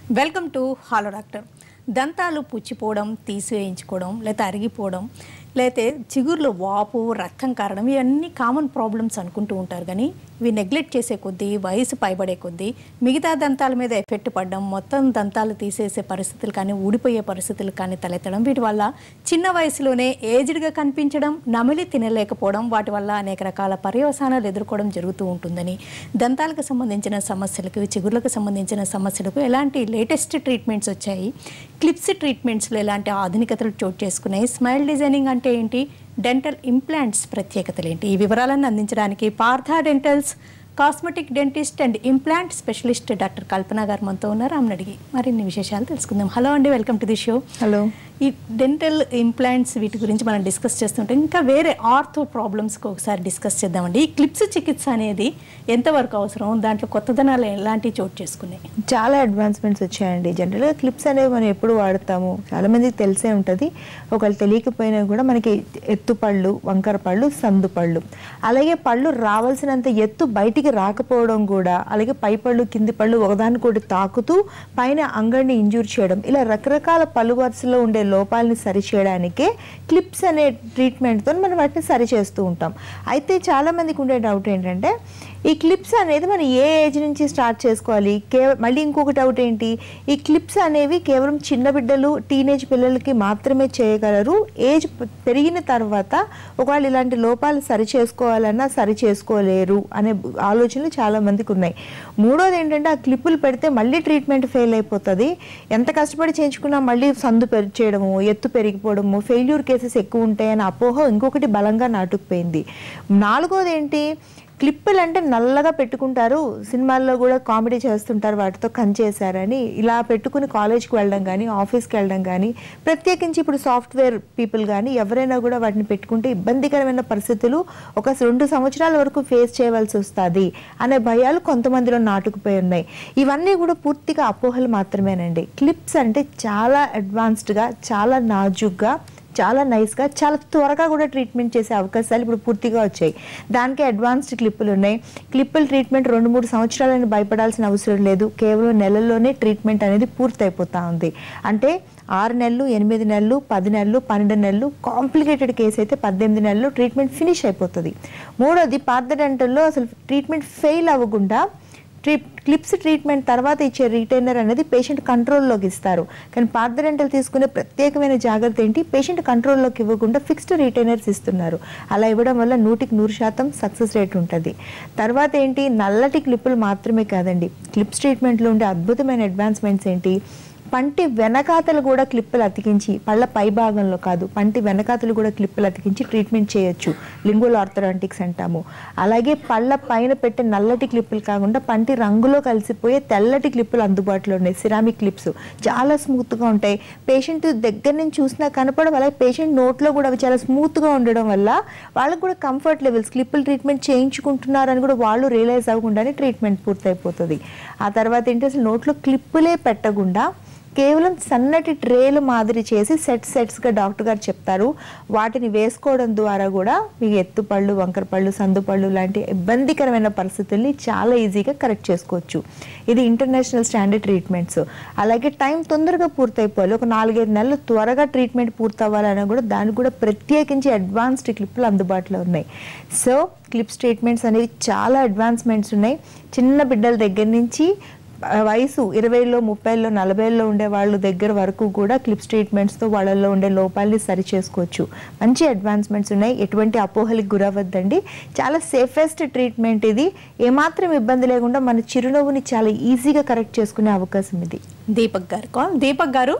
Welcome to hollow doctor దంతాలు పుచ్చిపోవడం తీసివేయించుకోవడం లేకపోతే అరిగిపోవడం లేకపోతే చిగుర్లో వాపు రక్తం కారడం ఇవన్నీ కామన్ ప్రాబ్లమ్స్ అనుకుంటూ ఉంటారు కానీ ఇవి నెగ్లెక్ట్ చేసే కొద్దీ వయసు పైబడే కొద్దీ మిగతా దంతాల మీద ఎఫెక్ట్ పడడం మొత్తం దంతాలు తీసేసే పరిస్థితులు కానీ ఊడిపోయే పరిస్థితులు కానీ తలెత్తడం వీటి వల్ల చిన్న వయసులోనే ఏజ్డ్గా కనిపించడం నమిలి తినలేకపోవడం వాటి వల్ల అనేక రకాల పర్యవసానాలు ఎదుర్కోవడం జరుగుతూ ఉంటుందని దంతాలకు సంబంధించిన సమస్యలకు చిగుర్లకు సంబంధించిన సమస్యలకు ఎలాంటి లేటెస్ట్ ట్రీట్మెంట్స్ వచ్చాయి క్లిప్స్ ట్రీట్మెంట్స్లో ఎలాంటి ఆధునికతలు చోటు చేసుకున్నాయి స్మైల్ డిజైనింగ్ అంటే ఏంటి డెంటల్ ఇంప్లాంట్స్ ప్రత్యేకతలు ఏంటి ఈ వివరాలను అందించడానికి Partha dentals cosmetic dentist and implant specialist doctor Kalpana గారు మనతో ఉన్నారు ఆమెను అడిగి మరిన్ని విశేషాలు తెలుసుకుందాం హలో అండి welcome to the show hello ఈ డెంటల్ ఇంప్లాంట్స్ వీటి గురించి మనం డిస్కస్ చేస్తుంటే ఇంకా వేరే ఆర్థో ప్రాబ్లమ్స్కి ఒకసారి డిస్కస్ చేద్దామండి ఈ క్లిప్స్ చికిత్స అనేది ఎంతవరకు అవసరం దాంట్లో కొత్తదనాలు ఎలాంటి చోటు చేసుకున్నాయి చాలా అడ్వాన్స్మెంట్స్ వచ్చాయండి జనరల్గా క్లిప్స్ అనేవి మనం ఎప్పుడు వాడతాము చాలా మందికి తెలిసే ఉంటుంది ఒకళ్ళు తెలియకపోయినా కూడా మనకి ఎత్తు పళ్ళు వంకర పళ్ళు సందు పళ్ళు అలాగే పళ్ళు రావాల్సినంత ఎత్తు బయటికి రాకపోవడం కూడా అలాగే పై పళ్ళు కింది పళ్ళు ఒకదానికొకటి తాకుతూ పైన అంగడిని ఇంజూర్ చేయడం ఇలా రకరకాల పళ్ళు వరుసలో ఉండే లోపాలని సరిచేయడానికే క్లిప్స్ అనే ట్రీట్మెంట్తో మనం వాటిని సరి చేస్తూ ఉంటాం అయితే చాలా మందికి ఉండే డౌట్ ఏంటంటే ఈ క్లిప్స్ అనేది మనం ఏ ఏజ్ నుంచి స్టార్ట్ చేసుకోవాలి కే మళ్ళీ ఇంకొక డౌట్ ఏంటి ఈ క్లిప్స్ అనేవి కేవలం చిన్న బిడ్డలు టీనేజ్ పిల్లలకి మాత్రమే చేయగలరు ఏజ్ ప- పెరిగిన తర్వాత ఒకవేళ ఇలాంటి లోపాలు సరి చేసుకోవాలన్నా సరి చేసుకోలేరు అనే బ- ఆలోచనలు చాలా మందికి ఉన్నాయి మూడోది ఏంటంటే ఆ క్లిప్పులు పెడితే మళ్ళీ ట్రీట్మెంట్ ఫెయిల్ అయిపోతుంది ఎంత కష్టపడి చేయించుకున్నా మళ్ళీ సందు పెరి చేయడము ఎత్తు పెరిగిపోవడము ఫెయిల్యూర్ కేసెస్ ఎక్కువ ఉంటాయని అపోహ ఇంకొకటి బలంగా నాటుకుపోయింది నాలుగోది ఏంటి క్లిప్పులు అంటే నల్లగా పెట్టుకుంటారు సినిమాల్లో కూడా కామెడీ చేస్తుంటారు వాటితో కంచేశారని ఇలా పెట్టుకుని కాలేజ్కి వెళ్ళడం కానీ ఆఫీస్కి వెళ్ళడం కానీ ప్రత్యేకించి ఇప్పుడు సాఫ్ట్వేర్ పీపుల్ కానీ ఎవరైనా కూడా వాటిని పెట్టుకుంటే ఇబ్బందికరమైన పరిస్థితులు ఒక రెండు సంవత్సరాల వరకు ఫేస్ చేయవలసి వస్తుంది అనే భయాలు కొంతమందిలో నాటుకుపోయి ఉన్నాయి ఇవన్నీ కూడా పూర్తిగా అపోహలు మాత్రమేనండి క్లిప్స్ అంటే చాలా అడ్వాన్స్డ్గా చాలా నాజుగ్గా చాలా నైస్గా చాలా త్వరగా కూడా ట్రీట్మెంట్ చేసే అవకాశాలు ఇప్పుడు పూర్తిగా వచ్చాయి దానికి అడ్వాన్స్డ్ క్లిప్పులు ఉన్నాయి క్లిప్పుల ట్రీట్మెంట్ రెండు మూడు సంవత్సరాలని భయపడాల్సిన అవసరం లేదు కేవలం నెలల్లోనే ట్రీట్మెంట్ అనేది పూర్తయిపోతా ఉంది అంటే ఆరు నెలలు ఎనిమిది నెలలు పది నెలలు పన్నెండు నెలలు కాంప్లికేటెడ్ కేసు అయితే పద్దెనిమిది నెలలు ట్రీట్మెంట్ ఫినిష్ అయిపోతుంది మూడోది పార్థ డెంటల్లో అసలు ట్రీట్మెంట్ ఫెయిల్ అవ్వకుండా ట్రీ క్లిప్స్ ట్రీట్మెంట్ తర్వాత ఇచ్చే రీటైనర్ అనేది పేషెంట్ కంట్రోల్లోకి ఇస్తారు కానీ పార్థరెంటల్ తీసుకునే ప్రత్యేకమైన జాగ్రత్త ఏంటి పేషెంట్ కంట్రోల్లోకి ఇవ్వకుండా ఫిక్స్డ్ రీటైనర్స్ ఇస్తున్నారు అలా ఇవ్వడం వల్ల నూటికి నూరు శాతం సక్సెస్ రేట్ ఉంటుంది తర్వాత ఏంటి నల్లటి క్లిప్పులు మాత్రమే కాదండి క్లిప్స్ ట్రీట్మెంట్లో ఉండే అద్భుతమైన అడ్వాన్స్మెంట్స్ ఏంటి పంటి వెనకాతలు కూడా క్లిప్పులు అతికించి పళ్ళ పై భాగంలో కాదు పంటి వెనకాతలు కూడా క్లిప్పులు అతికించి ట్రీట్మెంట్ చేయొచ్చు లింగుల్ ఆర్థరాంటిక్స్ అంటాము అలాగే పళ్ళ పైన పెట్టే నల్లటి క్లిప్పులు కాకుండా పంటి రంగులో కలిసిపోయే తెల్లటి క్లిప్పులు అందుబాటులో ఉన్నాయి సిరామిక్ క్లిప్స్ చాలా స్మూత్గా ఉంటాయి పేషెంట్ దగ్గర నుంచి చూసినా కనపడడం అలాగే పేషెంట్ నోట్లో కూడా అవి చాలా స్మూత్గా ఉండడం వల్ల వాళ్ళకు కూడా కంఫర్ట్ లెవెల్స్ క్లిప్పులు ట్రీట్మెంట్ చేయించుకుంటున్నారని కూడా వాళ్ళు రియలైజ్ అవ్వకుండానే ట్రీట్మెంట్ పూర్తయిపోతుంది ఆ తర్వాత ఏంటి అసలు నోట్లో క్లిప్పులే పెట్టకుండా కేవలం సన్నటి ట్రేలు మాదిరి చేసి సెట్ సెట్స్గా డాక్టర్ గారు చెప్తారు వాటిని వేసుకోవడం ద్వారా కూడా మీకు ఎత్తుపళ్ళు వంకర పళ్ళు సందుపళ్ళు లాంటి ఇబ్బందికరమైన పరిస్థితుల్ని చాలా ఈజీగా కరెక్ట్ చేసుకోవచ్చు ఇది ఇంటర్నేషనల్ స్టాండర్డ్ ట్రీట్మెంట్స్ అలాగే టైం తొందరగా పూర్తయిపోవాలి ఒక నాలుగైదు నెలలు త్వరగా ట్రీట్మెంట్ పూర్తవ్వాలన్నా కూడా దానికి కూడా ప్రత్యేకించి అడ్వాన్స్డ్ క్లిప్లు అందుబాటులో ఉన్నాయి సో క్లిప్స్ ట్రీట్మెంట్స్ అనేవి చాలా అడ్వాన్స్మెంట్స్ ఉన్నాయి చిన్న బిడ్డల దగ్గర నుంచి ఆ వయసు ఇరవైలో ముప్పైలో నలభైలో ఉండే వాళ్ళ దగ్గర వరకు కూడా క్లిప్స్ ట్రీట్మెంట్స్తో వాళ్ళల్లో ఉండే లోపాలని సరి చేసుకోవచ్చు మంచి అడ్వాన్స్మెంట్స్ ఉన్నాయి ఎటువంటి అపోహలకు గురవద్దండి చాలా సేఫెస్ట్ ట్రీట్మెంట్ ఇది ఏమాత్రం ఇబ్బంది లేకుండా మన చిరునవ్వుని చాలా ఈజీగా కరెక్ట్ చేసుకునే అవకాశం ఇది దీపక్ గారు కాల్ దీపక్ గారు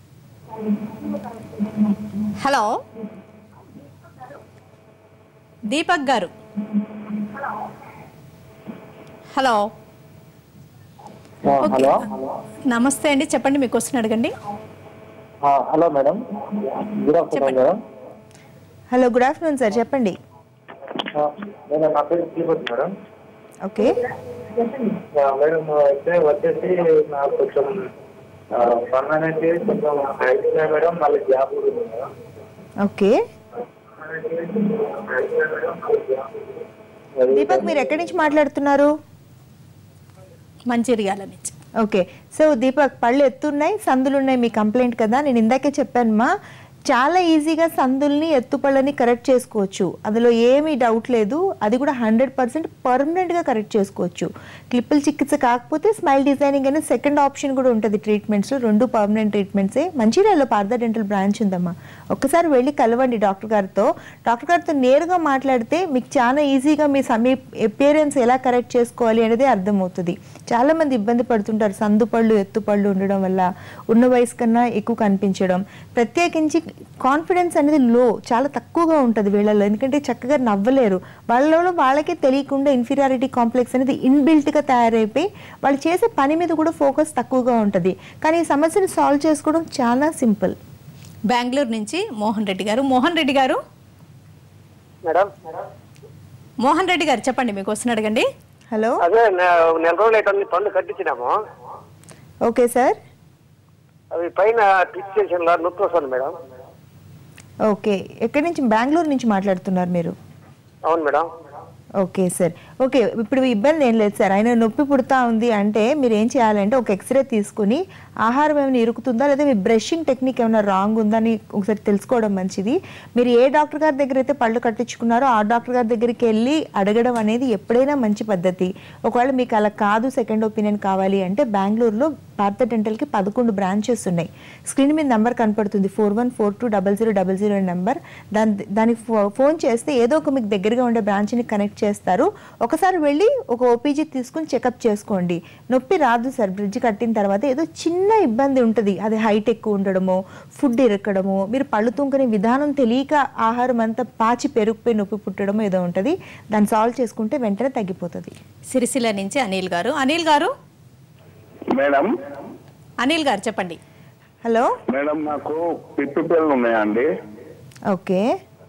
హలో దీపక్ గారు హలో ఆ, హలో నమస్తే అండి చెప్పండి మీ క్వశ్చన్ అడగండి ఆ, హలో మేడం గుడ్ ఆఫ్టర్నూన్ చెప్పండి. Madam hello good afternoon sir చెప్పండి ఆ, మేడం నా పేరు శ్రీపతి మేడం ఓకే ఆ, మేడం అయితే వచ్చేసి నాకు కొంచెం ఆ, పన్ను అనేది కొంచెం హైట్ ఉన్నాయి మేడం మళ్ళీ గ్యాప్ కూడా ఉంది మేడం ఓకే దీపక్ మీరు ఎక్కడి నుంచి మాట్లాడుతున్నారు మంచిర్యాల నుంచి ఓకే సో దీపక్ పళ్ళు ఎత్తున్నాయి సందులు ఉన్నాయి మీ కంప్లైంట్ కదా నేను ఇందాకే చెప్పాను మా చాలా ఈజీగా సందుల్ని ఎత్తుపళ్ళని కరెక్ట్ చేసుకోవచ్చు అందులో ఏమీ డౌట్ లేదు అది కూడా హండ్రెడ్ పర్సెంట్ పర్మనెంట్గా కరెక్ట్ చేసుకోవచ్చు క్లిప్పుల చికిత్స కాకపోతే స్మైల్ డిజైనింగ్ అనే సెకండ్ ఆప్షన్ కూడా ఉంటుంది ట్రీట్మెంట్స్లో రెండు పర్మనెంట్ ట్రీట్మెంట్సే మంచిర్యాలలో పార్థ డెంటల్ బ్రాంచ్ ఉందమ్మా ఒక్కసారి వెళ్ళి కలవండి డాక్టర్ గారితో డాక్టర్ గారితో నేరుగా మాట్లాడితే మీకు చాలా ఈజీగా మీ సమీ అపియరెన్స్ ఎలా కరెక్ట్ చేసుకోవాలి అనేది అర్థమవుతుంది చాలా మంది ఇబ్బంది పడుతుంటారు సందు పళ్ళు ఎత్తు పళ్ళు ఉండడం వల్ల ఉన్న వయసు కన్నా ఎక్కువ కనిపించడం ప్రత్యేకించి కాన్ఫిడెన్స్ అనేది లో చాలా తక్కువగా ఉంటుంది వీళ్ళలో ఎందుకంటే చక్కగా నవ్వలేరు వాళ్ళలో వాళ్ళకే తెలియకుండా ఇన్ఫీరియారిటీ కాంప్లెక్స్ అనేది ఇన్బిల్ట్గా తయారైపోయి వాళ్ళు చేసే పని మీద కూడా ఫోకస్ తక్కువగా ఉంటుంది కానీ ఈ సమస్యను సాల్వ్ చేసుకోవడం చాలా సింపుల్ బెంగళూరు నుంచి మోహన్ రెడ్డి గారు మోహన్ రెడ్డి గారు మేడం మోహన్ రెడ్డి గారు చెప్పండి మీకు వస్తున్న అడగండి హలో అదే నె- నెల రోజులు అయితే పనులు కట్టించినాము ఓకే సార్ అవి పైన క్లిక్ చేసిన నొప్పి వస్తుంది మేడం ఓకే ఎక్కడి నుంచి బెంగళూరు నుంచి మాట్లాడుతున్నారు మీరు అవును మేడం ఓకే సార్ ఓకే ఇప్పుడు ఇబ్బంది ఏం లేదు సార్ ఆయన నొప్పి పుడతా ఉంది అంటే మీరు ఏం చేయాలంటే ఒక ఎక్స్రే తీసుకుని ఆహారం ఏమైనా ఇరుకుతుందా లేదా మీ బ్రషింగ్ టెక్నిక్ ఏమైనా రాంగ్ ఉందా అని ఒకసారి తెలుసుకోవడం మంచిది మీరు ఏ డాక్టర్ గారి దగ్గర అయితే పళ్ళు కట్టించుకున్నారో ఆ డాక్టర్ గారి దగ్గరికి వెళ్ళి అడగడం అనేది ఎప్పుడైనా మంచి పద్ధతి ఒకవేళ మీకు అలా కాదు సెకండ్ ఒపీనియన్ కావాలి అంటే బెంగళూరులో భారత డెంటల్కి పదకొండు బ్రాంచెస్ ఉన్నాయి స్క్రీన్ మీద నెంబర్ కనపడుతుంది four one four two double zero double zero number దాని దానికి ఫో- ఫోన్ చేస్తే ఏదో ఒక మీకు దగ్గరగా ఉండే బ్రాంచ్ని కనెక్ట్ చేస్తారు ఒకసారి వెళ్ళి ఒక ఓపీజీ తీసుకుని చెకప్ చేసుకోండి నొప్పి రాదు సార్ బ్రిడ్జ్ కట్టిన తర్వాత ఏదో చిన్న ఇబ్బంది ఉంటుంది అది హైట్ ఎక్కువ ఉండడమో ఫుడ్ ఇరకడమో మీరు పళ్ళు తుంకనే విధానం తెలియక ఆహారం అంతా పాచి పెరుగుపోయి నొప్పి పుట్టడమో ఏదో ఉంటుంది దాన్ని సాల్వ్ చేసుకుంటే వెంటనే తగ్గిపోతుంది సిరిసిల్ల నుంచి అనిల్ గారు అనిల్ గారు మేడం అనిల్ గారు చెప్పండి హలో మేడం నాకు పిప్పి పిల్లలు ఉన్నాయండి ఓకే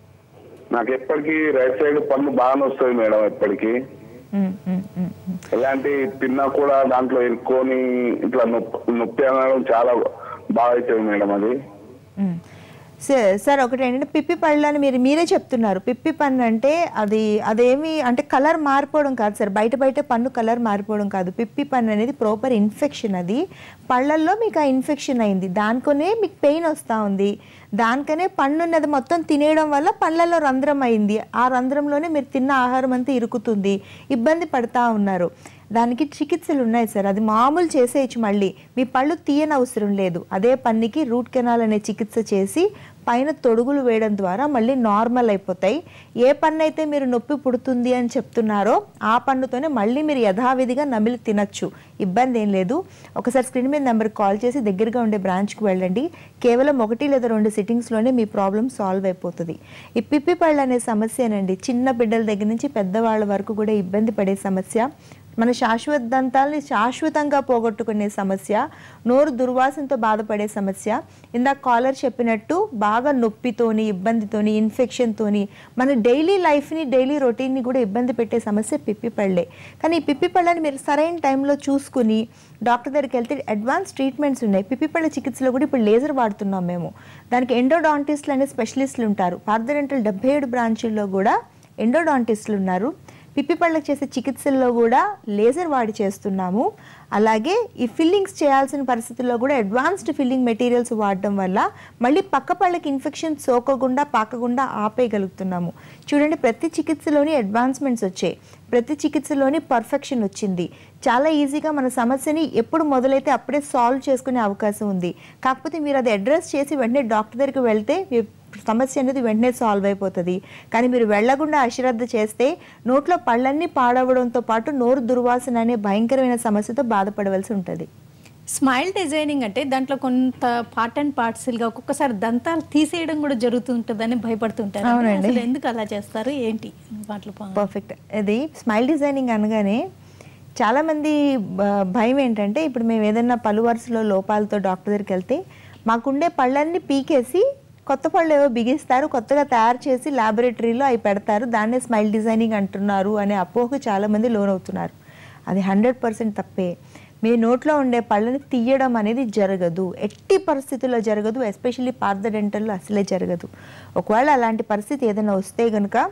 నాకు ఎప్పటికీ రైట్ సైడ్ పన్ను బాగానే వస్తుంది మేడం ఎప్పటికీ ఉమ్, ఉమ్, ఉమ్, ఉమ్. ఎలాంటి తిన్నా కూడా దాంట్లో ఇరుక్కొని ఇట్లా నొప్పి నొప్పి అనడం చాలా బాగా అవుతుంది మేడం అది మ్మ్. సార్ సార్ ఒకటి ఏంటంటే పిప్పి పళ్ళు అని మీరు మీరే చెప్తున్నారు పిప్పి పన్ను అంటే అది అదేమి అంటే కలర్ మారిపోవడం కాదు సార్ బయట బయట పన్ను కలర్ మారిపోవడం కాదు పిప్పి పన్ను అనేది ప్రాపర్ ఇన్ఫెక్షన్ అది పళ్ళల్లో మీకు ఆ ఇన్ఫెక్షన్ అయింది దానికొనే మీకు పెయిన్ వస్తూ ఉంది దానికనే పన్ను ఉన్నది మొత్తం తినేయడం వల్ల పళ్ళల్లో రంధ్రం అయింది ఆ రంధ్రంలోనే మీరు తిన్న ఆహారం అంతా ఇరుకుతుంది ఇబ్బంది పడతా ఉన్నారు దానికి చికిత్సలు ఉన్నాయి సార్ అది మామూలు చేసేయచ్చు మళ్ళీ మీ పళ్ళు తీయని అవసరం లేదు అదే పన్నుకి రూట్ కెనాల్ అనే చికిత్స చేసి పైన తొడుగులు వేయడం ద్వారా మళ్ళీ నార్మల్ అయిపోతాయి ఏ పన్ను అయితే మీరు నొప్పి పుడుతుంది అని చెప్తున్నారో ఆ పన్నుతోనే మళ్ళీ మీరు యథావిధిగా నమిలి తినచ్చు ఇబ్బంది ఏం లేదు ఒకసారి స్క్రీన్ మీద నెంబర్కి కాల్ చేసి దగ్గరగా ఉండే బ్రాంచ్కి వెళ్ళండి కేవలం ఒకటి లేదా రెండు సిట్టింగ్స్లోనే మీ ప్రాబ్లం సాల్వ్ అయిపోతుంది ఈ పిప్పి పళ్ళు అనే సమస్యనండి చిన్న బిడ్డల దగ్గర నుంచి పెద్దవాళ్ళ వరకు కూడా ఇబ్బంది పడే సమస్య మన శాశ్వత దంతాల్ని శాశ్వతంగా పోగొట్టుకునే సమస్య నోరు దుర్వాసనతో బాధపడే సమస్య ఇందాక కాలర్ చెప్పినట్టు బాగా నొప్పితోని ఇబ్బందితోని ఇన్ఫెక్షన్తోని మన డైలీ లైఫ్ని డైలీ రొటీన్ని కూడా ఇబ్బంది పెట్టే సమస్య పిప్పి పళ్ళే కానీ ఈ పిప్పి పళ్ళని మీరు సరైన టైంలో చూసుకుని డాక్టర్ దగ్గరికి వెళ్తే అడ్వాన్స్ ట్రీట్మెంట్స్ ఉన్నాయి పిప్పి పళ్ళ చికిత్సలో కూడా ఇప్పుడు లేజర్ వాడుతున్నాం మేము దానికి ఎండోడాంటిస్టులు అనే స్పెషలిస్టులు ఉంటారు పార్థడెంటల్ డెబ్బై ఏడు బ్రాంచుల్లో కూడా ఎండోడాంటిస్టులు ఉన్నారు పిప్పి పళ్ళకి చేసే చికిత్సల్లో కూడా లేజర్ వాడి చేస్తున్నాము అలాగే ఈ ఫిల్లింగ్స్ చేయాల్సిన పరిస్థితుల్లో కూడా అడ్వాన్స్డ్ ఫిల్లింగ్ మెటీరియల్స్ వాడడం వల్ల మళ్ళీ పక్క పళ్ళకి ఇన్ఫెక్షన్ సోకకుండా పాకకుండా ఆపేయగలుగుతున్నాము చూడండి ప్రతి చికిత్సలోని అడ్వాన్స్మెంట్స్ వచ్చాయి ప్రతి చికిత్సలోని పర్ఫెక్షన్ వచ్చింది చాలా ఈజీగా మన సమస్యని ఎప్పుడు మొదలైతే అప్పుడే సాల్వ్ చేసుకునే అవకాశం ఉంది కాకపోతే మీరు అది అడ్రస్ చేసి వెంటనే డాక్టర్ దగ్గరికి వెళ్తే మీ సమస్య అనేది వెంటనే సాల్వ్ అయిపోతుంది కానీ మీరు వెళ్లకుండా అశ్రద్ధ చేస్తే నోట్లో పళ్ళన్నీ పాడవడంతో పాటు నోరు దుర్వాసన అనే భయంకరమైన సమస్యతో బాధపడవలసి ఉంటుంది స్మైల్ డిజైనింగ్ అంటే దాంట్లో కొంత పార్ట్ అండ్ పార్ట్సిల్గా ఒక్కొక్కసారి దంతాలు తీసేయడం కూడా జరుగుతుంటుందని భయపడుతుంటారు అవునండి. అసలు ఎందుకు అలా చేస్తారు ఏంటి వాటిలో పా- పర్ఫెక్ట్ ఇది స్మైల్ డిజైనింగ్ అనగానే చాలామంది బ- భయం ఏంటంటే ఇప్పుడు మేము ఏదైనా పలు వరుసలో లోపాలతో డాక్టర్ దగ్గరికి వెళ్తే మాకుండే పళ్ళన్నీ పీకేసి కొత్త పళ్ళు ఏవో బిగిస్తారు కొత్తగా తయారు చేసి ల్యాబొరేటరీలో అవి పెడతారు దాన్నే స్మైల్ డిజైనింగ్ అంటున్నారు అనే అపోహకు చాలామంది లోనవుతున్నారు అది హండ్రెడ్ పర్సెంట్ తప్పే మీ నోట్లో ఉండే పళ్ళని తీయడం అనేది జరగదు ఎట్టి పరిస్థితుల్లో జరగదు ఎస్పెషల్లీ పార్థ డెంటల్లో అసలే జరగదు ఒకవేళ అలాంటి పరిస్థితి ఏదైనా వస్తే కనుక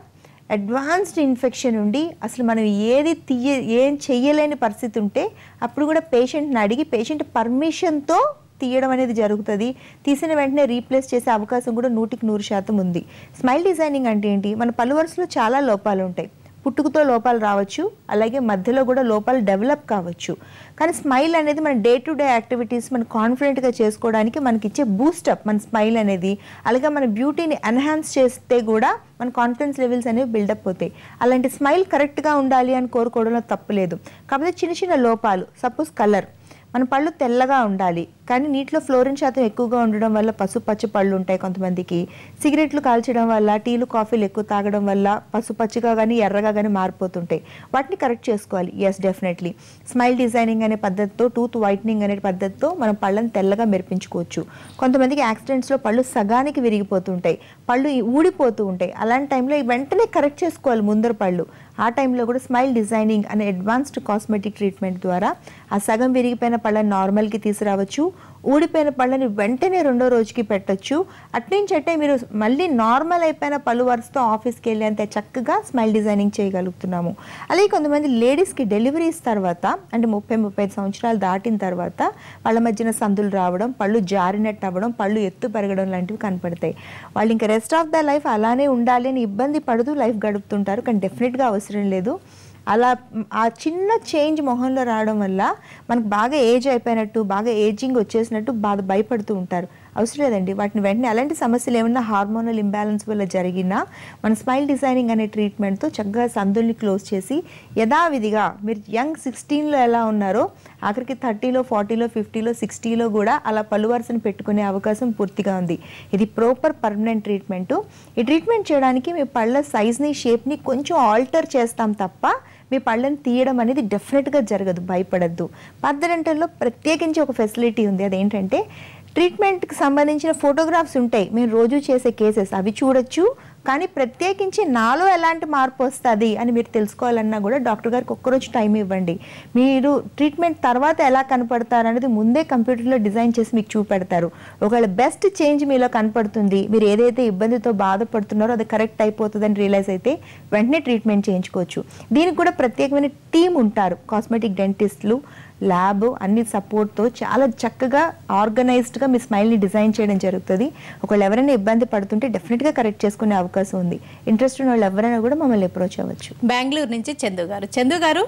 అడ్వాన్స్డ్ ఇన్ఫెక్షన్ ఉండి అసలు మనం ఏది తీయ ఏం చెయ్యలేని పరిస్థితి ఉంటే అప్పుడు కూడా పేషెంట్ని అడిగి పేషెంట్ పర్మిషన్తో తీయడం అనేది జరుగుతుంది తీసిన వెంటనే రీప్లేస్ చేసే అవకాశం కూడా నూటికి నూరు శాతం ఉంది స్మైల్ డిజైనింగ్ అంటే ఏంటి మన పలు వరుసలో చాలా లోపాలు ఉంటాయి పుట్టుకతో లోపాలు రావచ్చు అలాగే మధ్యలో కూడా లోపాలు డెవలప్ కావచ్చు కానీ స్మైల్ అనేది మన డే టు డే యాక్టివిటీస్ మనం కాన్ఫిడెంట్గా చేసుకోవడానికి మనకి ఇచ్చే బూస్టప్ మన స్మైల్ అనేది అలాగే మన బ్యూటీని ఎన్హాన్స్ చేస్తే కూడా మన కాన్ఫిడెన్స్ లెవెల్స్ అనేవి బిల్డప్ అవుతాయి అలాంటి స్మైల్ కరెక్ట్గా ఉండాలి అని కోరుకోవడంలో తప్పులేదు కాకపోతే చిన్న చిన్న లోపాలు సపోజ్ కలర్ మన పళ్ళు తెల్లగా ఉండాలి కానీ నీటిలో ఫ్లోరిన్ శాతం ఎక్కువగా ఉండడం వల్ల పసుపచ్చ పళ్ళు ఉంటాయి కొంతమందికి సిగరెట్లు కాల్చడం వల్ల టీలు కాఫీలు ఎక్కువ తాగడం వల్ల పసుపచ్చగా కానీ ఎర్రగా కానీ మారిపోతుంటాయి వాటిని కరెక్ట్ చేసుకోవాలి ఎస్ డెఫినెట్లీ స్మైల్ డిజైనింగ్ అనే పద్ధతితో టూత్ వైట్నింగ్ అనే పద్ధతితో మనం పళ్ళని తెల్లగా మెరిపించుకోవచ్చు కొంతమందికి యాక్సిడెంట్స్లో పళ్ళు సగానికి విరిగిపోతుంటాయి పళ్ళు ఊడిపోతూ ఉంటాయి అలాంటి టైంలో వెంటనే కరెక్ట్ చేసుకోవాలి ముందర పళ్ళు ఆ టైంలో కూడా స్మైల్ డిజైనింగ్ అనే అడ్వాన్స్డ్ కాస్మెటిక్ ట్రీట్మెంట్ ద్వారా ఆ సగం విరిగిపోయిన పళ్ళని నార్మల్కి తీసుకురావచ్చు ఊడిపోయిన పళ్ళని వెంటనే రెండో రోజుకి పెట్టొచ్చు అట్నుంచి అంటే మీరు మళ్ళీ నార్మల్ అయిపోయిన పళ్ళు వరుసతో ఆఫీస్కి వెళ్ళేంత చక్కగా స్మైల్ డిజైనింగ్ చేయగలుగుతున్నాము అలాగే కొంతమంది లేడీస్కి డెలివరీస్ తర్వాత అంటే ముప్పై ముప్పై ఐదు సంవత్సరాలు దాటిన తర్వాత వాళ్ళ మధ్యన సందులు రావడం పళ్ళు జారినట్టు అవ్వడం పళ్ళు ఎత్తు పెరగడం లాంటివి కనపడతాయి వాళ్ళు ఇంకా రెస్ట్ ఆఫ్ ద లైఫ్ అలానే ఉండాలి అని ఇబ్బంది పడుతూ లైఫ్ గడుపుతుంటారు కానీ డెఫినెట్గా అవసరం లేదు అలా మ్, ఆ చిన్న చేంజ్ మొహంలో రావడం వల్ల మనకు బాగా ఏజ్ అయిపోయినట్టు బాగా ఏజింగ్ వచ్చేసినట్టు బాధ భయపడుతూ ఉంటారు అవసరం లేదండి వాటిని వెంటనే అలాంటి సమస్యలు ఏమన్నా హార్మోనల్ ఇంబ్యాలెన్స్ వల్ల జరిగినా మన స్మైల్ డిజైనింగ్ అనే ట్రీట్మెంట్తో చక్కగా సందుల్ని క్లోజ్ చేసి యథావిధిగా మీరు యంగ్ సిక్స్టీన్లో ఎలా ఉన్నారో ఆఖరికి థర్టీలో ఫార్టీలో ఫిఫ్టీలో సిక్స్టీలో కూడా అలా పలు వరుసను పెట్టుకునే అవకాశం పూర్తిగా ఉంది ఇది ప్రాపర్ పర్మనెంట్ ట్రీట్మెంట్ ఈ ట్రీట్మెంట్ చేయడానికి మీ పళ్ళ సైజ్ని షేప్ని కొంచెం ఆల్టర్ చేస్తాం తప్ప మీ పళ్ళని తీయడం అనేది డెఫినెట్గా జరగదు భయపడద్దు పర్దడెంటల్లో ప్రత్యేకించి ఒక ఫెసిలిటీ ఉంది అదేంటంటే ట్రీట్మెంట్కి సంబంధించిన ఫోటోగ్రాఫ్స్ ఉంటాయి మేము రోజు చేసే కేసెస్ అవి చూడొచ్చు కానీ ప్రత్యేకించి నాలో ఎలాంటి మార్పు వస్తుంది అని మీరు తెలుసుకోవాలన్నా కూడా డాక్టర్ గారికి ఒక్కరోజు టైం ఇవ్వండి మీరు ట్రీట్మెంట్ తర్వాత ఎలా కనపడతారు అనేది ముందే కంప్యూటర్లో డిజైన్ చేసి మీకు చూపెడతారు ఒకవేళ బెస్ట్ చేంజ్ మీలో కనపడుతుంది మీరు ఏదైతే ఇబ్బందితో బాధపడుతున్నారో అది కరెక్ట్ అయిపోతుందని రియలైజ్ అయితే వెంటనే ట్రీట్మెంట్ చేయించుకోవచ్చు దీనికి కూడా ప్రత్యేకమైన టీం ఉంటారు కాస్మెటిక్ డెంటిస్టులు ల్యాబ్ అన్ని సపోర్ట్తో చాలా చక్కగా ఆర్గనైజ్డ్గా మీ స్మైల్ని డిజైన్ చేయడం జరుగుతుంది ఒకవేళ ఎవరైనా ఇబ్బంది పడుతుంటే డెఫినెట్గా కరెక్ట్ చేసుకునే అవకాశం ఉంది ఇంట్రెస్ట్ ఉన్న వాళ్ళు ఎవరైనా కూడా మమ్మల్ని అప్రోచ్ అవ్వచ్చు బెంగళూరు నుంచి చందు గారు చందు గారు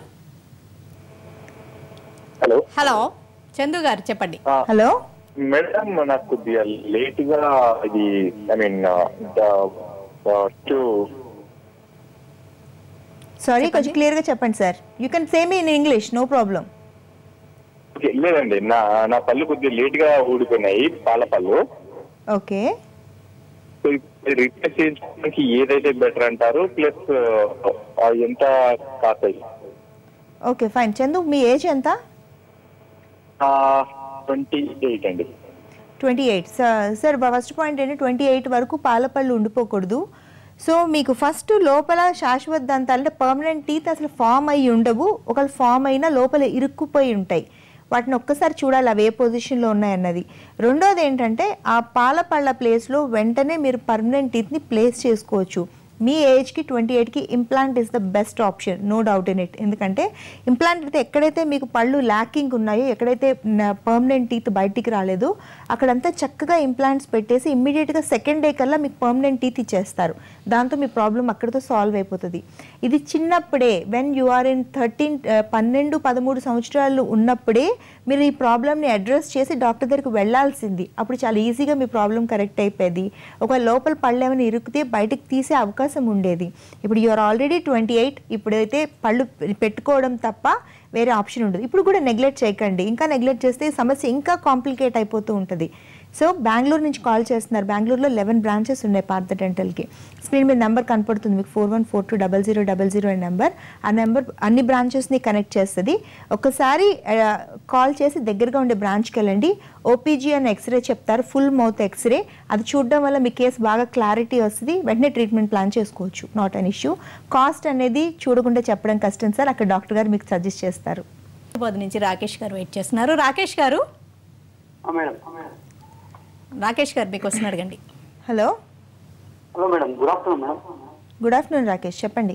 హలో హలో చందు గారు చెప్పండి హలో మేడం నాకు కొద్దిగా లేట్ గా ఇది ఐ మీన్ సారీ కొంచెం క్లియర్గా చెప్పండి sir you can same in English no problem లేదండి నా నా పళ్ళు కొద్దిగా లేట్ గా ఊడిపోయినాయి పాల పళ్ళు ఓకే సో రిప్లేస్ చేయించడానికి ఏదైతే బెటర్ అంటారు ప్లస్ ఎంత కాస్ట్ అయ్యి ఓకే ఫైన్ చందు మీ ఏజ్ ఎంత ట్వంటీ ఎయిట్ అండి twenty eight sir first point ఏంటి ట్వంటీ ఎయిట్ వరకు పాలపళ్ళు ఉండిపోకూడదు సో మీకు ఫస్ట్ లోపల శాశ్వత దంతాలు అంటే పర్మనెంట్ టీత్ అసలు ఫామ్ అయ్యి ఉండవు ఒకవేళ ఫామ్ అయినా లోపల ఇరుక్కుపోయి ఉంటాయి వాటిని ఒక్కసారి చూడాలి అవి ఏ పొజిషన్లో ఉన్నాయన్నది రెండోది ఏంటంటే ఆ పాల పళ్ళ ప్లేస్లో వెంటనే మీరు పర్మనెంట్ టీత్ని ప్లేస్ చేసుకోవచ్చు మీ ఏజ్కి ట్వంటీ ఎయిట్కి implant is the best option no doubt in it ఎందుకంటే ఇంప్లాంట్ అయితే ఎక్కడైతే మీకు పళ్ళు ల్యాకింగ్ ఉన్నాయో ఎక్కడైతే పర్మనెంట్ టీత్ బయటికి రాలేదో అక్కడంతా చక్కగా ఇంప్లాంట్స్ పెట్టేసి ఇమ్మీడియట్గా సెకండ్ డే కల్లా మీకు పర్మనెంట్ టీత్ ఇచ్చేస్తారు దాంతో మీ ప్రాబ్లం అక్కడితో సాల్వ్ అయిపోతుంది ఇది చిన్నప్పుడే when you are in thirteen పన్నెండు పదమూడు సంవత్సరాలు ఉన్నప్పుడే మీరు ఈ ప్రాబ్లమ్ని అడ్రస్ చేసి డాక్టర్ దగ్గరికి వెళ్ళాల్సింది అప్పుడు చాలా ఈజీగా మీ ప్రాబ్లం కరెక్ట్ అయిపోయేది ఒక లోపల పళ్ళు ఏమైనా ఇరుకుతే బయటకు తీసే అవకాశం ఉండేది ఇప్పుడు యూఆర్ ఆల్రెడీ ట్వంటీ ఎయిట్ ఇప్పుడైతే పళ్ళు పెట్టుకోవడం తప్ప వేరే ఆప్షన్ ఉండదు ఇప్పుడు కూడా నెగ్లెక్ట్ చేయకండి ఇంకా నెగ్లెక్ట్ చేస్తే ఈ సమస్య ఇంకా కాంప్లికేట్ అయిపోతూ ఉంటుంది సో బెంగళూరు నుంచి కాల్ చేస్తున్నారు బెంగళూరులో లెవెన్ బ్రాంచెస్ ఉన్నాయి పార్థ డెంటల్కి స్క్రీన్ మీద నెంబర్ కనపడుతుంది మీకు four one four two double zero double zero అనే నెంబర్ ఆ నెంబర్ అన్ని బ్రాంచెస్ని కనెక్ట్ చేస్తుంది ఒకసారి కాల్ చేసి దగ్గరగా ఉండే బ్రాంచ్కి వెళ్ళండి ఓపీజీ అని ఎక్స్రే చెప్తారు ఫుల్ మౌత్ ఎక్స్రే అది చూడడం వల్ల మీ కేసు బాగా క్లారిటీ వస్తుంది వెంటనే ట్రీట్మెంట్ ప్లాన్ చేసుకోవచ్చు నాట్ అన్ ఇష్యూ కాస్ట్ అనేది చూడకుండా చెప్పడం కష్టం సార్ అక్కడ డాక్టర్ గారు మీకు సజెస్ట్ చేస్తారు హైదరాబాద్ నుంచి రాకేష్ గారు వెయిట్ చేస్తున్నారు రాకేష్ గారు మేడం రాకేష్ గారు మీకు క్వశ్చన్ అడగండి hello hello madam good afternoon madam good afternoon Rakesh చెప్పండి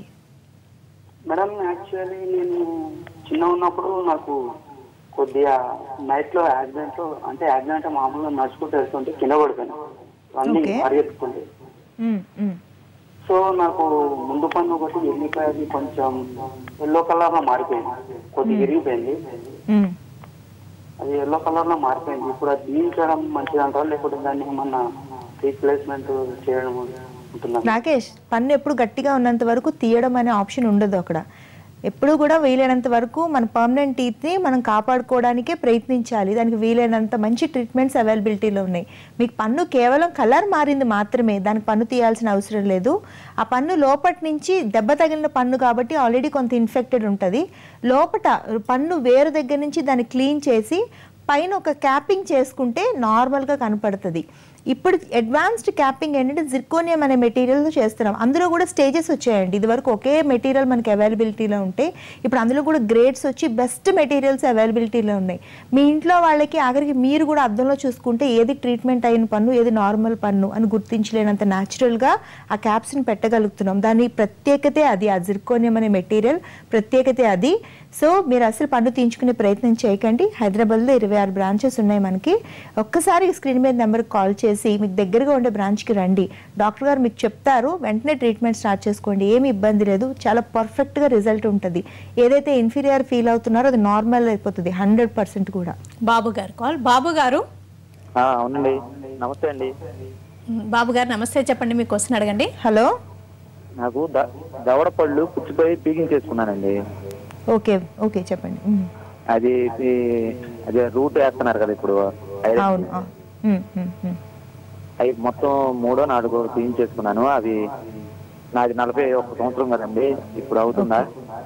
మేడం యాక్చువల్లీ నేను చిన్న ఉన్నప్పుడు నాకు కొద్దిగా నైట్ లో యాక్సిడెంట్ అంటే యాక్సిడెంట్ అంటే మామూలుగా నడుచుకుంటూ వెళ్తుంటే కింద పడిపోయాను రన్నింగ్ Okay. పరిగెత్తుకుంటే మ్మ్, మ్మ్. సో నాకు ముందు పన్ను ఒకటి ఎల్లిపాయది కొంచెం ఎల్లో కలర్ లో మారిపోయింది కొద్దిగా విరిగిపోయింది మ్మ్. అది ఎల్లో కలర్ లో మారిపోయింది ఇప్పుడు అది తీయించడం మంచిది అంటారా లేకపోతే దాన్ని ఏమన్నా రీప్లేస్మెంట్ చేయడం ఉంటుందా రాకేష్ పన్ను ఎప్పుడు గట్టిగా ఉన్నంత వరకు తీయడం అనే ఆప్షన్ ఉండదు అక్కడ ఎప్పుడు కూడా వీలైనంత వరకు మన పర్మనెంట్ టీత్ని మనం కాపాడుకోవడానికే ప్రయత్నించాలి దానికి వీలైనంత మంచి ట్రీట్మెంట్స్ అవైలబిలిటీలో ఉన్నాయి మీకు పన్ను కేవలం కలర్ మారింది మాత్రమే దానికి పన్ను తీయాల్సిన అవసరం లేదు ఆ పన్ను లోపటి నుంచి దెబ్బ తగిలిన పన్ను కాబట్టి ఆల్రెడీ కొంత ఇన్ఫెక్టెడ్ ఉంటుంది లోపట పన్ను వేరు దగ్గర నుంచి దాన్ని క్లీన్ చేసి పైన ఒక క్యాపింగ్ చేసుకుంటే నార్మల్గా కనపడుతుంది ఇప్పుడు అడ్వాన్స్డ్ క్యాపింగ్ ఏంటంటే జిర్కోనియం అనే మెటీరియల్ చేస్తున్నాం అందులో కూడా స్టేజెస్ వచ్చాయండి ఇదివరకు ఒకే మెటీరియల్ మనకి అవైలబిలిటీలో ఉంటే ఇప్పుడు అందులో కూడా గ్రేడ్స్ వచ్చి బెస్ట్ మెటీరియల్స్ అవైలబిలిటీలో ఉన్నాయి మీ ఇంట్లో వాళ్ళకి ఆఖరికి మీరు కూడా అద్దంలో చూసుకుంటే ఏది ట్రీట్మెంట్ అయిన పన్ను ఏది నార్మల్ పన్ను అని గుర్తించలేనంత న్యాచురల్గా ఆ క్యాప్స్ని పెట్టగలుగుతున్నాం దాని ప్రత్యేకతే అది ఆ జిర్కోనియం అనే మెటీరియల్ ప్రత్యేకతే అది సో మీరు అసలు పన్ను తీయించుకునే ప్రయత్నం చేయకండి హైదరాబాద్లో ఇరవై ఆరు బ్రాంచెస్ ఉన్నాయి మనకి ఒక్కసారి స్క్రీన్ మీద నెంబర్కి కాల్ చేసి మీకు దగ్గరగా ఉండే బ్రాంచ్కి రండి డాక్టర్ గారు మీకు చెప్తారు వెంటనే ట్రీట్మెంట్ స్టార్ట్ చేసుకోండి ఏమి ఇబ్బంది లేదు చాలా పర్ఫెక్ట్గా రిజల్ట్ ఉంటుంది ఏదైతే ఇన్ఫీరియర్ ఫీల్ అవుతున్నారో అది నార్మల్ అయిపోతుంది హండ్రెడ్ పర్సెంట్ కూడా బాబు గారు కాల్ బాబు గారు ఆ, అవునండి నమస్తే అండి మ్, బాబు గారు నమస్తే చెప్పండి మీ క్వశ్చన్ అడగండి హలో నాకు ద- దవడ పళ్ళు పుచ్చిపోయి పీకించేసుకున్నానండి ఓకే ఓకే చెప్పండి ఉమ్. అది ఈ- అది రూట్ వేస్తున్నారు కదా ఇప్పుడు ఐరన్ అవును అవును. ఉమ్, ఉమ్, ఉమ్. అవి మొత్తం మూడో నాలుగో తీయించేసుకున్నాను అవి నాది నలభై ఒక్క సంవత్సరం కదండి ఇప్పుడు అవుతుందా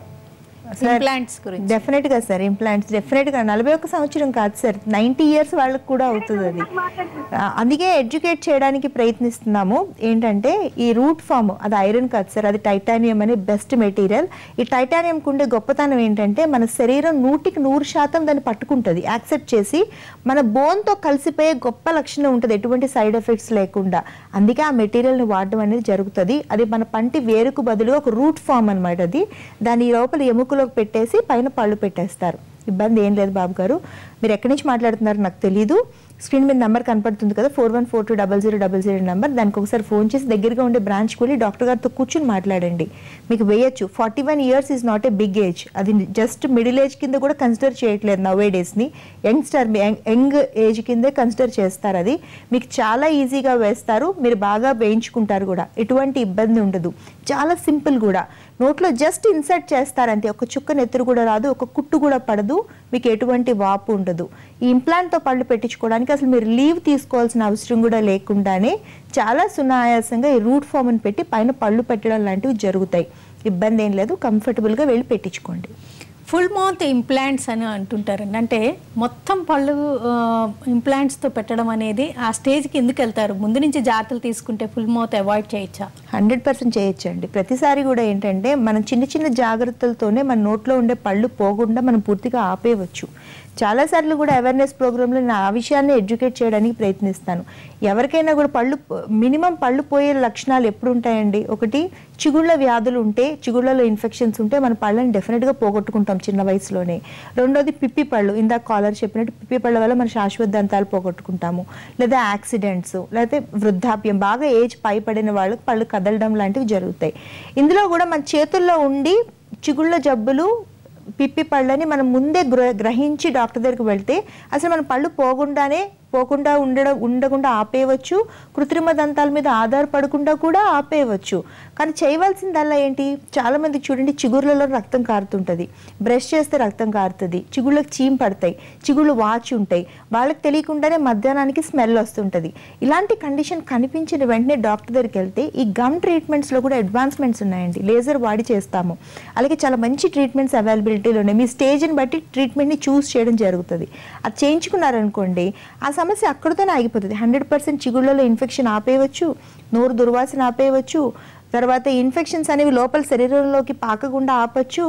సార్ ఇంప్లాంట్స్ గురించి డెఫినెట్గా సార్ ఇంప్లాంట్స్ డెఫినెట్గా నలభై ఒక్క సంవత్సరం కాదు సార్ నైంటీ ఇయర్స్ వాళ్ళకి కూడా అవుతుంది అది ఆ, అందుకే ఎడ్యుకేట్ చేయడానికి ప్రయత్నిస్తున్నాము ఏంటంటే ఈ రూట్ ఫామ్ అది ఐరన్ కాదు సార్ అది టైటానియం అనే బెస్ట్ మెటీరియల్ ఈ టైటానియం ఉండే గొప్పతనం ఏంటంటే మన శరీరం నూటికి నూరు శాతం దాన్ని పట్టుకుంటుంది యాక్సెప్ట్ చేసి మన బోన్తో కలిసిపోయే గొప్ప లక్షణం ఉంటుంది ఎటువంటి సైడ్ ఎఫెక్ట్స్ లేకుండా అందుకే ఆ మెటీరియల్ని వాడడం అనేది జరుగుతుంది అది మన పంటి వేరుకు బదులుగా ఒక రూట్ ఫామ్ అనమాట అది దాని లోపల ఎముకలోకి పెట్టేసి పైన పళ్ళు పెట్టేస్తారు ఇబ్బంది ఏం లేదు బాబు గారు మీరు ఎక్కడి నుంచి మాట్లాడుతున్నారో నాకు తెలియదు స్క్రీన్ మీద నెంబర్ కనపడుతుంది కదా four one four two double zero double zero number దానికి ఒకసారి ఫోన్ చేసి దగ్గరగా ఉండే బ్రాంచ్కి వెళ్ళి డాక్టర్ గారితో కూర్చుని మాట్లాడండి మీకు వేయచ్చు forty one years is not a big age అది జస్ట్ మిడిల్ ఏజ్ కింద కూడా కన్సిడర్ చేయట్లేదు నవ్వే డేస్ని యంగ్స్టర్ యంగ్ ఏజ్ కిందే కన్సిడర్ చేస్తారు అది మీకు చాలా ఈజీగా వేస్తారు మీరు బాగా వేయించుకుంటారు కూడా ఎటువంటి ఇబ్బంది ఉండదు చాలా సింపుల్ కూడా నోట్లో జస్ట్ ఇన్సర్ట్ చేస్తారంతే ఒక చుక్క నెత్తురు కూడా రాదు ఒక కుట్టు కూడా పడదు మీకు ఎటువంటి వాపు ఉండదు ఈ ఇంప్లాంట్తో పళ్ళు పెట్టించుకోవడానికి అసలు మీరు లీవ్ తీసుకోవాల్సిన అవసరం కూడా లేకుండానే చాలా సునాయాసంగా ఈ రూట్ ఫామ్ని పెట్టి పైన పళ్ళు పెట్టడం లాంటివి జరుగుతాయి ఇబ్బంది ఏం లేదు కంఫర్టబుల్గా వెళ్ళి పెట్టించుకోండి ఫుల్ మౌత్ ఇంప్లాంట్స్ అని అంటుంటారండి అంటే మొత్తం పళ్ళు ఇంప్లాంట్స్తో పెట్టడం అనేది ఆ స్టేజ్కి ఎందుకు వెళ్తారు ముందు నుంచి జాగ్రత్తలు తీసుకుంటే ఫుల్ మౌత్ అవాయిడ్ చేయొచ్చా హండ్రెడ్ పర్సెంట్ చేయొచ్చండి ప్రతిసారి కూడా ఏంటంటే మనం చిన్న చిన్న జాగ్రత్తలతోనే మన నోట్లో ఉండే పళ్ళు పోకుండా మనం పూర్తిగా ఆపేయవచ్చు చాలాసార్లు కూడా అవేర్నెస్ ప్రోగ్రాంలో నేను ఆ విషయాన్ని ఎడ్యుకేట్ చేయడానికి ప్రయత్నిస్తాను ఎవరికైనా కూడా పళ్ళు మినిమం పళ్ళు పోయే లక్షణాలు ఎప్పుడు ఉంటాయండి ఒకటి చిగుళ్ళ వ్యాధులు ఉంటే చిగుళ్ళలో ఇన్ఫెక్షన్స్ ఉంటే మన పళ్ళని డెఫినెట్గా పోగొట్టుకుంటాం చిన్న వయసులోనే రెండోది పిప్పి పళ్ళు ఇందాక కాలర్ చెప్పినట్టు పిప్పి పళ్ళ వల్ల మన శాశ్వత దంతాలు పోగొట్టుకుంటాము లేదా యాక్సిడెంట్స్ లేకపోతే వృద్ధాప్యం బాగా ఏజ్ పైపడిన వాళ్ళకి పళ్ళు కదలడం లాంటివి జరుగుతాయి ఇందులో కూడా మన చేతుల్లో ఉండి చిగుళ్ళ జబ్బులు పిప్పి పళ్ళని మనం ముందే గ్ర- గ్రహించి డాక్టర్ దగ్గరికి వెళ్తే అసలు మన పళ్ళు పోకుండానే పోకుండా ఉండడం ఉండకుండా ఆపేయవచ్చు కృత్రిమ దంతాల మీద ఆధారపడకుండా కూడా ఆపేయవచ్చు కానీ చేయవలసిందల్లా ఏంటి చాలా మందికి చూడండి చిగుర్లలో రక్తం కారుతుంటుంది బ్రష్ చేస్తే రక్తం కారుతుంది చిగుళ్ళకి చీమ్ పడతాయి చిగుళ్ళు వాచి ఉంటాయి వాళ్ళకి తెలియకుండానే మధ్యాహ్నానికి స్మెల్ వస్తుంటుంది ఇలాంటి కండిషన్ కనిపించిన వెంటనే డాక్టర్ దగ్గరికి వెళ్తే ఈ గమ్ ట్రీట్మెంట్స్లో కూడా అడ్వాన్స్మెంట్స్ ఉన్నాయండి లేజర్ వాడి చేస్తాము అలాగే చాలా మంచి ట్రీట్మెంట్స్ అవైలబిలిటీలో ఉన్నాయి మీ స్టేజ్ని బట్టి ట్రీట్మెంట్ని చూస్ చేయడం జరుగుతుంది అది చేయించుకున్నారనుకోండి ఆ సమస్య అక్కడితోనే ఆగిపోతుంది హండ్రెడ్ పర్సెంట్ చిగుళ్ళలో ఇన్ఫెక్షన్ ఆపేయవచ్చు నోరు దుర్వాసన ఆపేయవచ్చు తర్వాత ఇన్ఫెక్షన్స్ అనేవి లోపల శరీరంలోకి పాకకుండా ఆపచ్చు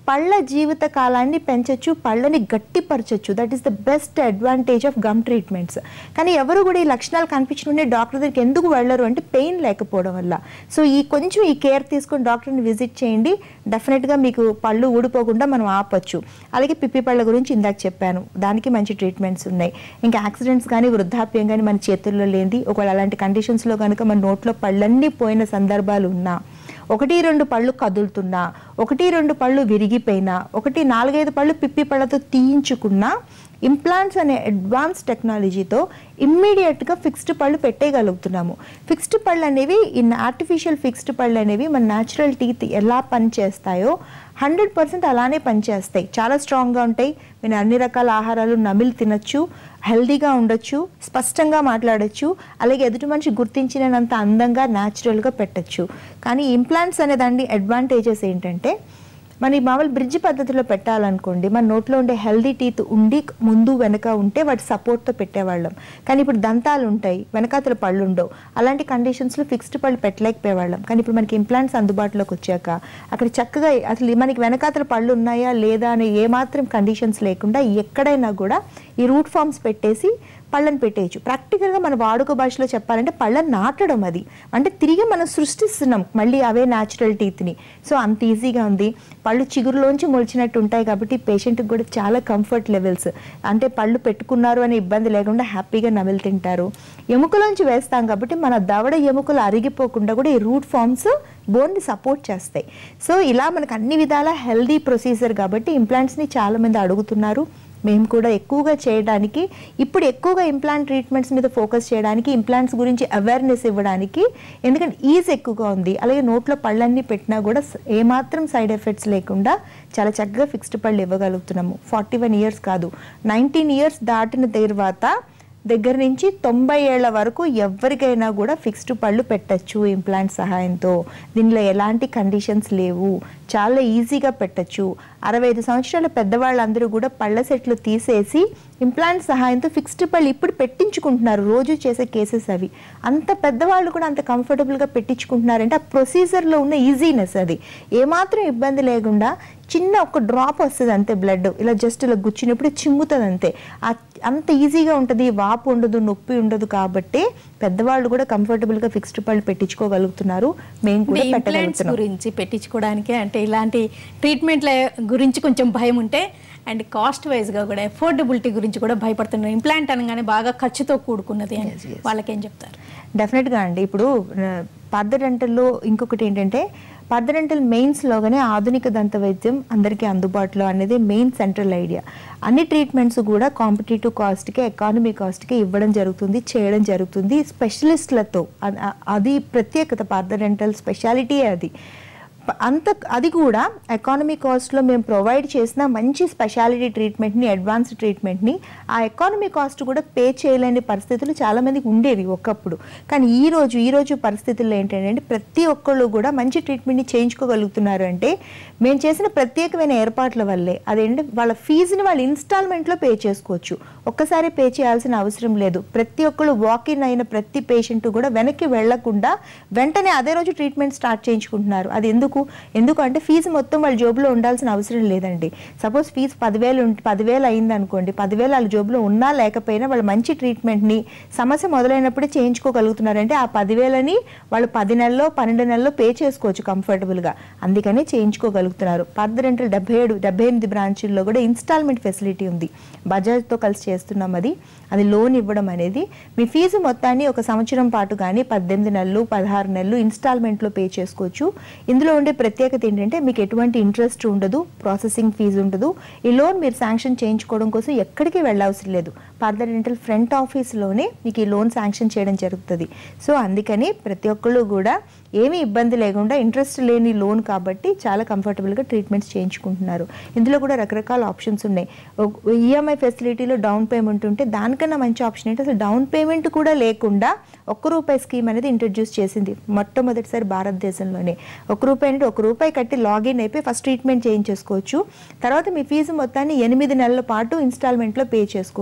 పళ్ళ జీవిత కాలాన్ని పెంచొచ్చు పళ్ళని గట్టిపరచొచ్చు that is the best advantage of gum treatments కానీ ఎవరు కూడా ఈ లక్షణాలు కనిపించిన డాక్టర్ దగ్గరికి ఎందుకు వెళ్ళరు అంటే పెయిన్ లేకపోవడం వల్ల సో ఈ కొంచెం ఈ కేర్ తీసుకొని డాక్టర్ని విజిట్ చేయండి డెఫినెట్గా మీకు పళ్ళు ఊడిపోకుండా మనం ఆపొచ్చు అలాగే పిప్పి పళ్ళ గురించి ఇందాక చెప్పాను దానికి మంచి ట్రీట్మెంట్స్ ఉన్నాయి ఇంకా యాక్సిడెంట్స్ కానీ వృద్ధాప్యం కానీ మన చేతుల్లో లేనిది ఒకవేళ అలాంటి కండిషన్స్లో కనుక మన నోట్లో పళ్ళన్నీ పోయిన సందర్భాలు ఉన్నా ఒకటి రెండు పళ్ళు కదులుతున్నా ఒకటి రెండు పళ్ళు విరిగిపోయినా ఒకటి నాలుగైదు పళ్ళు పిప్పి పళ్ళతో తీయించుకున్నా ఇంప్లాంట్స్ అనే అడ్వాన్స్ టెక్నాలజీతో ఇమ్మీడియట్గా ఫిక్స్డ్ పళ్ళు పెట్టేయగలుగుతున్నాము ఫిక్స్డ్ పళ్ళు అనేవి ఇన్ ఆర్టిఫిషియల్ ఫిక్స్డ్ పళ్ళు అనేవి మన న్యాచురల్ టీత్ ఎలా పనిచేస్తాయో హండ్రెడ్ పర్సెంట్ అలానే పనిచేస్తాయి చాలా స్ట్రాంగ్గా ఉంటాయి మీరు అన్ని రకాల ఆహారాలు నమిలి తినచ్చు హెల్దీగా ఉండొచ్చు స్పష్టంగా మాట్లాడొచ్చు అలాగే ఎదుటి మనిషి గుర్తించినంత అందంగా న్యాచురల్గా పెట్టచ్చు కానీ ఇంప్లాంట్స్ అనేదాన్ని అడ్వాంటేజెస్ ఏంటంటే మన ఈ మామూలు బ్రిడ్జ్ పద్ధతిలో పెట్టాలనుకోండి మన నోట్లో ఉండే హెల్దీ టీత్ ఉండి ముందు వెనక ఉంటే వాటి సపోర్ట్తో పెట్టేవాళ్ళం కానీ ఇప్పుడు దంతాలు ఉంటాయి వెనకాతల పళ్ళు ఉండవు అలాంటి కండిషన్స్లో ఫిక్స్డ్ పళ్ళు పెట్టలేకపోయేవాళ్ళం కానీ ఇప్పుడు మనకి ఇంప్లాంట్స్ అందుబాటులోకి వచ్చాక అక్కడ చక్కగా అసలు మనకి వెనకాతల పళ్ళు ఉన్నాయా లేదా అనే ఏమాత్రం కండిషన్స్ లేకుండా ఎక్కడైనా కూడా ఈ రూట్ ఫార్మ్స్ పెట్టేసి పళ్ళని పెట్టేయచ్చు ప్రాక్టికల్గా మన వాడుక భాషలో చెప్పాలంటే పళ్ళని నాటడం అది అంటే తిరిగి మనం సృష్టిస్తున్నాం మళ్ళీ అవే న్యాచురల్ టీత్ని సో అంత ఈజీగా ఉంది పళ్ళు చిగురులోంచి మొలిచినట్టు ఉంటాయి కాబట్టి పేషెంట్కి కూడా చాలా కంఫర్ట్ లెవెల్స్ అంటే పళ్ళు పెట్టుకున్నారు అనే ఇబ్బంది లేకుండా హ్యాపీగా నమిలి తింటారు ఎముకలోంచి వేస్తాం కాబట్టి మన దవడ ఎముకలు అరిగిపోకుండా కూడా ఈ రూట్ ఫార్మ్స్ బోన్ని సపోర్ట్ చేస్తాయి సో ఇలా మనకు అన్ని విధాల హెల్దీ ప్రొసీజర్ కాబట్టి ఇంప్లాంట్స్ని చాలామంది అడుగుతున్నారు మేము కూడా ఎక్కువగా చేయడానికి ఇప్పుడు ఎక్కువగా ఇంప్లాంట్ ట్రీట్మెంట్స్ మీద ఫోకస్ చేయడానికి ఇంప్లాంట్స్ గురించి అవేర్నెస్ ఇవ్వడానికి ఎందుకంటే ఈజ్ ఎక్కువగా ఉంది అలాగే నోట్లో పళ్ళన్నీ పెట్టినా కూడా స- ఏమాత్రం సైడ్ ఎఫెక్ట్స్ లేకుండా చాలా చక్కగా ఫిక్స్డ్ పళ్ళు ఇవ్వగలుగుతున్నాము ఫార్టీ వన్ ఇయర్స్ కాదు నైన్టీన్ ఇయర్స్ దాటిన తర్వాత దగ్గర నుంచి తొంభై ఏళ్ల వరకు ఎవరికైనా కూడా ఫిక్స్డ్ పళ్ళు పెట్టచ్చు ఇంప్లాంట్ సహాయంతో దీనిలో ఎలాంటి కండిషన్స్ లేవు చాలా ఈజీగా పెట్టచ్చు అరవై ఐదు సంవత్సరాల పెద్దవాళ్ళందరూ కూడా పళ్ళ సెట్లు తీసేసి ఇంప్లాంట్ సహాయంతో ఫిక్స్డ్ పళ్ళు ఇప్పుడు పెట్టించుకుంటున్నారు రోజు చేసే కేసెస్ అవి అంత పెద్దవాళ్ళు కూడా అంత కంఫర్టబుల్గా పెట్టించుకుంటున్నారంటే ఆ ప్రొసీజర్లో ఉన్న ఈజీనెస్ అది ఏమాత్రం ఇబ్బంది లేకుండా చిన్న ఒక డ్రాప్ వస్తుంది అంతే బ్లడ్ ఇలా జస్ట్ ఇలా గుచ్చినప్పుడు చిమ్ముతుంది అంతే ఆ- అంత ఈజీగా ఉంటుంది వాపు ఉండదు నొప్పి ఉండదు కాబట్టి పెద్దవాళ్ళు కూడా కంఫర్టబుల్గా ఫిక్స్డ్ పళ్ళు పెట్టించుకోగలుగుతున్నారు మేము కూడా ఇంప్లాంట్స్ పెట్టగలుగుతున్నాం గురించి పెట్టించుకోవడానికి అంటే ఇలాంటి ట్రీట్మెంట్ల గురించి కొంచెం భయం ఉంటే అండ్ కాస్ట్ వైజ్గా కూడా అఫోర్డబిలిటీ గురించి కూడా భయపడుతున్నారు ఇంప్లాంట్ అనగానే బాగా ఖర్చుతో కూడుకున్నది అని వాళ్ళకేం చెప్తారు డెఫినెట్గా అండి ఇప్పుడు పార్థ డెంటల్లో ఇంకొకటి ఏంటంటే పార్థ డెంటల్ మెయిన్స్లోగానే ఆధునిక దంత వైద్యం అందరికీ అందుబాటులో అనేది మెయిన్ సెంట్రల్ ఐడియా అన్ని ట్రీట్మెంట్స్ కూడా కాంపిటేటివ్ కాస్ట్కి ఎకానమీ కాస్ట్కి ఇవ్వడం జరుగుతుంది చేయడం జరుగుతుంది స్పెషలిస్ట్లతో అ- అ- అది ప్రత్యేకత పార్థ డెంటల్ స్పెషాలిటీ అది ప- అంత అది కూడా ఎకానమీ కాస్ట్లో మేము ప్రొవైడ్ చేసిన మంచి స్పెషాలిటీ ట్రీట్మెంట్ని అడ్వాన్స్డ్ ట్రీట్మెంట్ని ఆ ఎకానమీ కాస్ట్ కూడా పే చేయలేని పరిస్థితులు చాలామందికి ఉండేవి ఒకప్పుడు కానీ ఈ రోజు ఈ రోజు పరిస్థితుల్లో ఏంటంటే ప్రతి ఒక్కళ్ళు కూడా మంచి ట్రీట్మెంట్ని చేయించుకోగలుగుతున్నారు అంటే మేము చేసిన ప్రత్యేకమైన ఏర్పాట్ల వల్లే అదేంటంటే వాళ్ళ ఫీజుని వాళ్ళు ఇన్స్టాల్మెంట్లో పే చేసుకోవచ్చు ఒక్కసారి పే చేయాల్సిన అవసరం లేదు ప్రతి ఒక్కళ్ళు వాకిన్ అయిన ప్రతి పేషెంట్ కూడా వెనక్కి వెళ్లకుండా వెంటనే అదే రోజు ట్రీట్మెంట్ స్టార్ట్ చేయించుకుంటున్నారు అది ఎందుకు ఎందుకు అంటే ఫీజు మొత్తం వాళ్ళ జోబులో ఉండాల్సిన అవసరం లేదండి సపోజ్ ఫీజు పదివేలు ఉంటే పదివేలు అయింది అనుకోండి పదివేలు వాళ్ళ జోబులో ఉన్నా లేకపోయినా వాళ్ళు మంచి ట్రీట్మెంట్ని సమస్య మొదలైనప్పుడే చేయించుకోగలుగుతున్నారంటే ఆ పదివేలని వాళ్ళు పది నెలల్లో పన్నెండు నెలల్లో పే చేసుకోవచ్చు కంఫర్టబుల్గా అందుకనే చేయించుకోగలుగుతున్నారు పార్థ రెంటల్ డెబ్బై ఏడు డెబ్బై ఎనిమిది బ్రాంచుల్లో కూడా ఇన్స్టాల్మెంట్ ఫెసిలిటీ ఉంది బజాజ్తో కలిసి చేస్తున్నాం అది అది లోన్ ఇవ్వడం అనేది మీ ఫీజు మొత్తాన్ని ఒక సంవత్సరం పాటు కానీ పద్దెనిమిది నెలలు పదహారు నెలలు ఇన్స్టాల్మెంట్లో పే చేసుకోవచ్చు ఇందులో ఉండే ప్రత్యేకత ఏంటంటే మీకు ఎటువంటి ఇంట్రెస్ట్ ఉండదు ప్రాసెసింగ్ ఫీజు ఉండదు ఈ లోన్ మీరు శాంక్షన్ చేయించుకోవడం కోసం ఎక్కడికి వెళ్ళవసరం లేదు పార్థర్ డెంటల్ ఫ్రంట్ ఆఫీస్లోనే మీకు ఈ లోన్ శాంక్షన్ చేయడం జరుగుతుంది సో అందుకని ప్రతి ఒక్కళ్ళు కూడా ఏమీ ఇబ్బంది లేకుండా ఇంట్రెస్ట్ లేని లోన్ కాబట్టి చాలా కంఫర్టబుల్గా ట్రీట్మెంట్స్ చేయించుకుంటున్నారు ఇందులో కూడా రకరకాల ఆప్షన్స్ ఉన్నాయి ఈఎంఐ ఫెసిలిటీలో డౌన్ పేమెంట్ ఉంటే దానికన్నా మంచి ఆప్షన్ ఏంటి అసలు డౌన్ పేమెంట్ కూడా లేకుండా ఒక్క రూపాయి స్కీమ్ అనేది ఇంట్రడ్యూస్ చేసింది మొట్టమొదటిసారి భారతదేశంలోనే ఒక రూపాయి అంటే ఒక రూపాయి కట్టి లాగిన్ అయిపోయి ఫస్ట్ ట్రీట్మెంట్ చేయించేసుకోవచ్చు తర్వాత మీ ఫీజు మొత్తాన్ని ఎనిమిది నెలల పాటు ఇన్స్టాల్మెంట్లో పే చేసుకోవచ్చు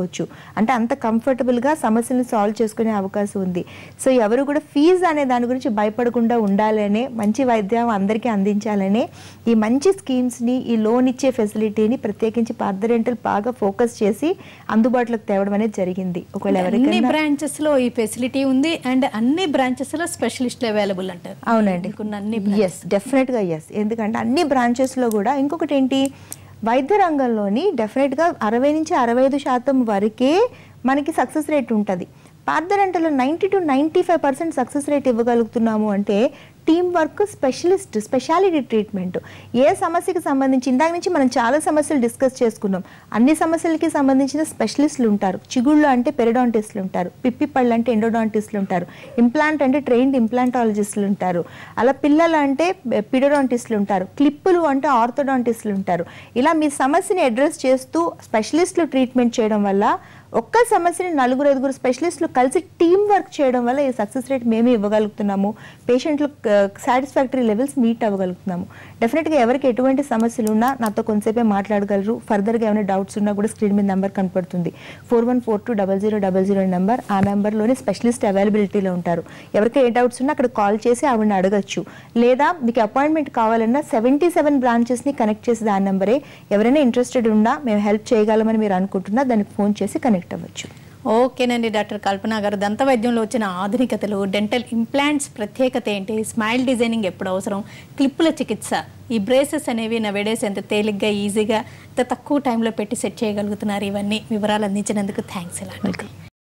అంటే అంత కంఫర్టబుల్గా సమస్యలను సాల్వ్ చేసుకునే అవకాశం ఉంది సో ఎవరు కూడా ఫీజు అనే దాని గురించి భయపడకుండా ఉండాలనే మంచి వైద్యం అందరికీ అందించాలనే ఈ మంచి స్కీమ్స్ని ఈ లోన్ ఇచ్చే ఫెసిలిటీని ప్రత్యేకించి పార్థరెంటల్ బాగా ఫోకస్ చేసి అందుబాటులోకి తేవడం అనేది జరిగింది ఒకవేళ అన్ని ఎవరికైనా బ్రాంచెస్ లో ఈ ఫెసిలిటీ ఉంది అండ్ అన్ని బ్రాంచెస్ లో స్పెషలిస్ట్లు అవైలబుల్ అంటారు అవునండి మీకున్న అన్ని ఎస్ డెఫినెట్గా ఎస్ ఎందుకంటే అన్ని బ్రాంచెస్లో కూడా ఇంకొకటి ఏంటి వైద్య రంగంలోని డెఫినెట్గా అరవై నుంచి అరవై ఐదు శాతం వరకే మనకి సక్సెస్ రేట్ ఉంటుంది పార్థరెంటలో ninety two ninety five percent success rate ఇవ్వగలుగుతున్నాము అంటే team work specialist speciality treatment ఏ సమస్యకి సంబంధించి ఇందాక నుంచి మనం చాలా సమస్యలు డిస్కస్ చేసుకున్నాం అన్ని సమస్యలకి సంబంధించిన స్పెషలిస్టులు ఉంటారు చిగుళ్ళు అంటే పెరడాంటిస్టులు ఉంటారు పిప్పి పళ్ళు అంటే ఎండోడాంటిస్టులు ఉంటారు ఇంప్లాంట్ అంటే ట్రైన్డ్ ఇంప్లాంటాలజిస్టులు ఉంటారు అలా పిల్లలు అంటే పిడోడాంటిస్టులు ఉంటారు క్లిప్పులు అంటే ఆర్థోడాంటిస్టులు ఉంటారు ఇలా మీ సమస్యని అడ్రస్ చేస్తూ స్పెషలిస్టులు ట్రీట్మెంట్ చేయడం వల్ల ఒక్క సమస్యని నలుగురు ఐదుగురు స్పెషలిస్టులు కలిసి టీం వర్క్ చేయడం వల్ల ఈ సక్సెస్ రేట్ మేమే ఇవ్వగలుగుతున్నాము పేషెంట్లు సాటిస్ఫాక్టరీ లెవెల్స్ మీట్ అవ్వగలుగుతున్నాము డెఫినెట్గా ఎవరికి ఎటువంటి సమస్యలు ఉన్నా నాతో కొంతసేపే మాట్లాడగలరు ఫర్దర్గా ఏమైనా డౌట్స్ ఉన్నా కూడా స్క్రీన్ మీద నెంబర్ కనపడుతుంది four one four two double zero double zero number ఆ నెంబర్లోనే స్పెషలిస్ట్ అవైలబిలిటీలో ఉంటారు ఎవరికి ఏ డౌట్స్ ఉన్నా అక్కడ కాల్ చేసి ఆవిడని అడగచ్చు లేదా మీకు అపాయింట్మెంట్ కావాలన్నా సెవెంటీ సెవెన్ బ్రాంచెస్ని కనెక్ట్ చేసి దాని నెంబరే ఎవరైనా ఇంట్రెస్టెడ్ ఉన్నా మేము హెల్ప్ చేయగలమని మీరు అనుకుంటున్నా దానికి ఫోన్ చేసి కనెక్ట్ అవ్వచ్చు ఓకేనండి డాక్టర్ కల్పన గారు దంత వైద్యంలో వచ్చిన ఆధునికతలు డెంటల్ ఇంప్లాంట్స్ ప్రత్యేకత ఏంటి స్మైల్ డిజైనింగ్ ఎప్పుడు అవసరం క్లిప్పుల చికిత్స ఈ బ్రేసెస్ అనేవి నవేడేస్ ఎంత తేలిగ్గా ఈజీగా ఎంత తక్కువ టైంలో పెట్టి సెట్ చేయగలుగుతున్నారు ఇవన్నీ వివరాలు అందించినందుకు థ్యాంక్స్ ఎలా